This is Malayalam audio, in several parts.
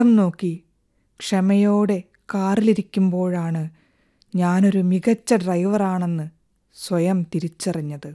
നോക്കി ക്ഷമയോടെ കാറിലിരിക്കുമ്പോഴാണ് ഞാനൊരു മികച്ച ഡ്രൈവറാണെന്ന് സ്വയം തിരിച്ചറിഞ്ഞത്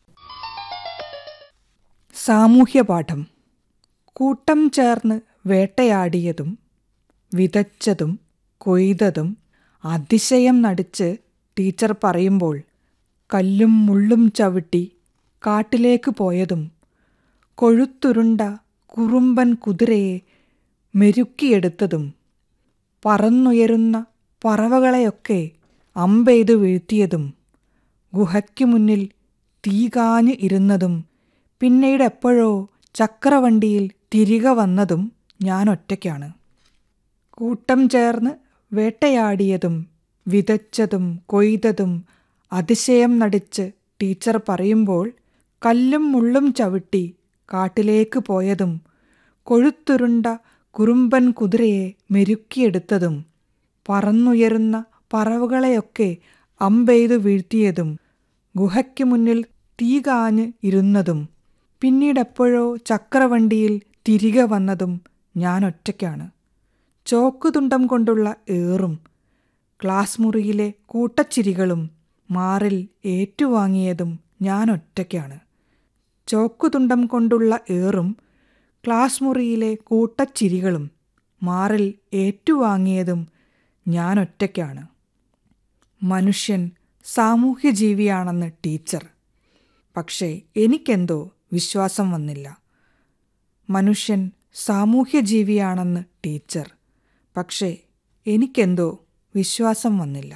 സാമൂഹ്യപാഠം കൂട്ടം ചേർന്ന് വേട്ടയാടിയതും വിതച്ചതും കൊയ്തതും അതിശയം നടിച്ച് ടീച്ചർ പറയുമ്പോൾ കല്ലും മുള്ളും ചവിട്ടി കാട്ടിലേക്ക് പോയതും കൊഴുത്തുരുണ്ട കുറുമ്പൻ കുതിരയെ മെരുക്കിയെടുത്തതും പറന്നുയരുന്ന പറവകളെയൊക്കെ അമ്പെയ്തു വീഴ്ത്തിയതും ഗുഹയ്ക്കു മുന്നിൽ തീ കാഞ്ഞ് ഇരുന്നതും പിന്നീട് എപ്പോഴോ ചക്രവണ്ടിയിൽ തിരികെ വന്നതും ഞാൻ ഒറ്റയ്ക്കാണ് കൂട്ടം ചേർന്ന് വേട്ടയാടിയതും വിതച്ചതും കൊയ്തതും അതിശയം നടിച്ച് ടീച്ചർ പറയുമ്പോൾ കല്ലും മുള്ളും ചവിട്ടി കാട്ടിലേക്ക് പോയതും കൊഴുത്തുരുണ്ട കുറുമ്പൻ കുതിരയെ മെരുക്കിയെടുത്തതും പറന്നുയരുന്ന പറവുകളെയൊക്കെ അമ്പെയ്തു വീഴ്ത്തിയതും ഗുഹയ്ക്ക് മുന്നിൽ തീ കാഞ്ഞ് ഇരുന്നതും പിന്നീടെപ്പോഴോ ചക്രവണ്ടിയിൽ തിരികെ വന്നതും ഞാൻ ഒറ്റയ്ക്കാണ് ചോക്കുതുണ്ടം കൊണ്ടുള്ള ഏറും ക്ലാസ് മുറിയിലെ കൂട്ടച്ചിരികളും മാറിൽ ഏറ്റുവാങ്ങിയതും ഞാൻ ഒറ്റയ്ക്കാണ് ചോക്കുതുണ്ടം കൊണ്ടുള്ള ഏറും ക്ലാസ് മുറിയിലെ കൂട്ടച്ചിരികളും മാറിൽ ഏറ്റുവാങ്ങിയതും ഞാൻ ഒറ്റയ്ക്കാണ് മനുഷ്യൻ സാമൂഹ്യജീവിയാണെന്ന് ടീച്ചർ പക്ഷേ എനിക്കെന്തോ വിശ്വാസം വന്നില്ല മനുഷ്യൻ സാമൂഹ്യജീവിയാണെന്ന് ടീച്ചർ പക്ഷേ എനിക്കെന്തോ വിശ്വാസം വന്നില്ല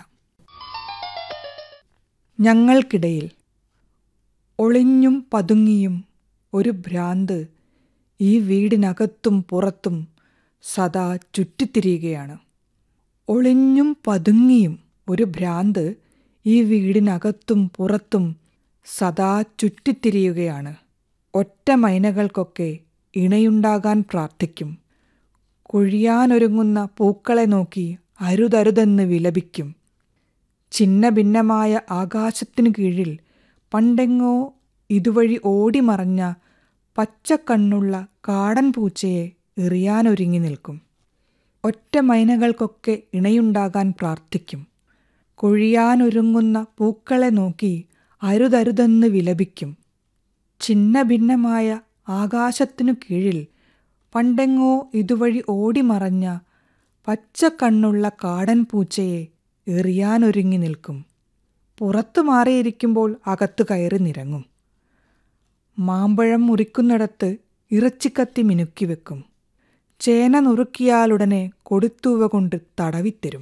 ഞങ്ങൾക്കിടയിൽ ഒളിഞ്ഞും പതുങ്ങിയും ഒരു ഭ്രാന്ത് ഈ വീടിനകത്തും പുറത്തും സദാ ചുറ്റിത്തിരിയുകയാണ് ഒളിഞ്ഞും പതുങ്ങിയും ഒരു ഭ്രാന്ത് ഈ വീടിനകത്തും പുറത്തും സദാ ചുറ്റിത്തിരിയുകയാണ് ഒറ്റ മൈനകൾക്കൊക്കെ ഇണയുണ്ടാകാൻ പ്രാർത്ഥിക്കും കൊഴിയാനൊരുങ്ങുന്ന പൂക്കളെ നോക്കി അരുതരുതെന്ന് വിലപിക്കും ഛിന്ന ഭിന്നമായ ആകാശത്തിനു കീഴിൽ പണ്ടെങ്ങോ ഇതുവഴി ഓടിമറഞ്ഞ പച്ചക്കണ്ണുള്ള കാടൻ പൂച്ചയെ എറിയാനൊരുങ്ങി നിൽക്കും ഒറ്റ മൈനകൾക്കൊക്കെ ഇണയുണ്ടാകാൻ പ്രാർത്ഥിക്കും കൊഴിയാനൊരുങ്ങുന്ന പൂക്കളെ നോക്കി അരുതരുതെന്ന് വിലപിക്കും ഛിന്ന ഭിന്നമായ ആകാശത്തിനു കീഴിൽ പണ്ടെങ്ങോ ഇതുവഴി ഓടിമറഞ്ഞ പച്ചക്കണ്ണുള്ള കാടൻ പൂച്ചയെ എറിയാനൊരുങ്ങി നിൽക്കും പുറത്തു മാറിയിരിക്കുമ്പോൾ അകത്തു കയറി നിരങ്ങും മാമ്പഴം മുറിക്കുന്നിടത്ത് ഇറച്ചിക്കത്തി മിനുക്കി വെക്കും ചേന നുറുക്കിയാലുടനെ കൊടുത്തൂവ കൊണ്ട് തടവിത്തരും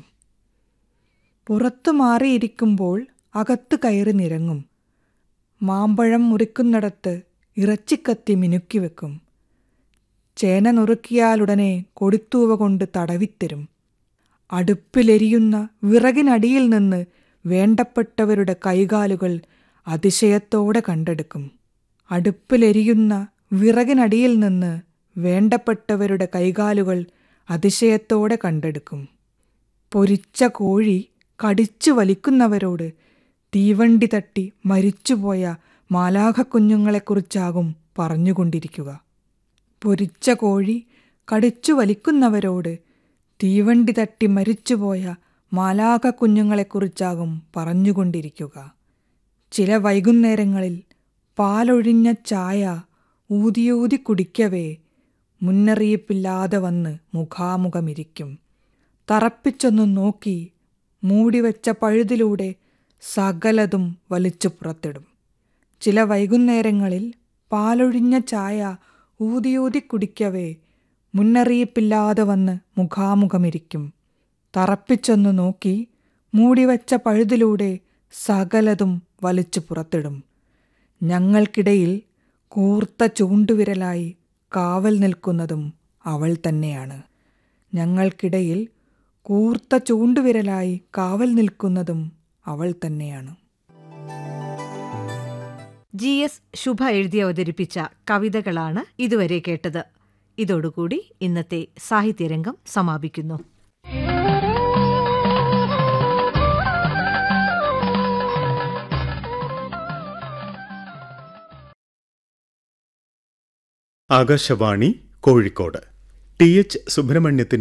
പുറത്തു മാറിയിരിക്കുമ്പോൾ അകത്ത് കയറി നിരങ്ങും മാമ്പഴം മുറിക്കുന്നിടത്ത് ഇറച്ചിക്കത്തി മിനുക്കി വെക്കും ചേന നുറുക്കിയാലുടനെ കൊടുത്തൂവ കൊണ്ട് തടവിത്തരും അടുപ്പിലെരിയുന്ന വിറകിനടിയിൽ നിന്ന് വേണ്ടപ്പെട്ടവരുടെ കൈകാലുകൾ അതിശയത്തോടെ കണ്ടെടുക്കും അടുപ്പിലെരിയുന്ന വിറകിനടിയിൽ നിന്ന് വേണ്ടപ്പെട്ടവരുടെ കൈകാലുകൾ അതിശയത്തോടെ കണ്ടെടുക്കും പൊരിച്ച കോഴി കടിച്ചു വലിക്കുന്നവരോട് തീവണ്ടി തട്ടി മരിച്ചുപോയ മാലാഖക്കുഞ്ഞുങ്ങളെക്കുറിച്ചാകും പറഞ്ഞുകൊണ്ടിരിക്കുക പൊരിച്ച കോഴി കടിച്ചു വലിക്കുന്നവരോട് തീവണ്ടി തട്ടി മരിച്ചുപോയ മാലാഖ കുഞ്ഞുങ്ങളെക്കുറിച്ചാകും പറഞ്ഞുകൊണ്ടിരിക്കുക ചില വൈകുന്നേരങ്ങളിൽ പാലൊഴിഞ്ഞ ചായ ഊതിയൂതി കുടിക്കവേ മുന്നറിയിപ്പില്ലാതെ വന്ന് മുഖാമുഖമിരിക്കും തറപ്പിച്ചൊന്നു നോക്കി മൂടിവെച്ച പഴുതിലൂടെ സകലതും വലിച്ചു പുറത്തിടും ചില വൈകുന്നേരങ്ങളിൽ പാലൊഴിഞ്ഞ ചായ ഊതിയൂതി കുടിക്കവേ മുന്നറിയിപ്പില്ലാതെ വന്ന് മുഖാമുഖമിരിക്കും തറപ്പിച്ചൊന്നു നോക്കി മൂടിവെച്ച പഴുതിലൂടെ സകലതും വലിച്ചു പുറത്തിടും ഞങ്ങൾക്കിടയിൽ കൂർത്ത ചൂണ്ടുവിരലായി കാവൽ നിൽക്കുന്നതും അവൾ തന്നെയാണ് ഞങ്ങൾക്കിടയിൽ കൂർത്ത ചൂണ്ടുവിരലായി കാവൽ നിൽക്കുന്നതും അവൾ തന്നെയാണ് ജി എസ് ശുഭ എഴുതി അവതരിപ്പിച്ച കവിതകളാണ് ഇതുവരെ കേട്ടത് ഇതോടുകൂടി ഇന്നത്തെ സാഹിത്യരംഗം സമാപിക്കുന്നു ആകാശവാണി കോഴിക്കോട് ടി എച്ച് സുബ്രഹ്മണ്യത്തിന്റെ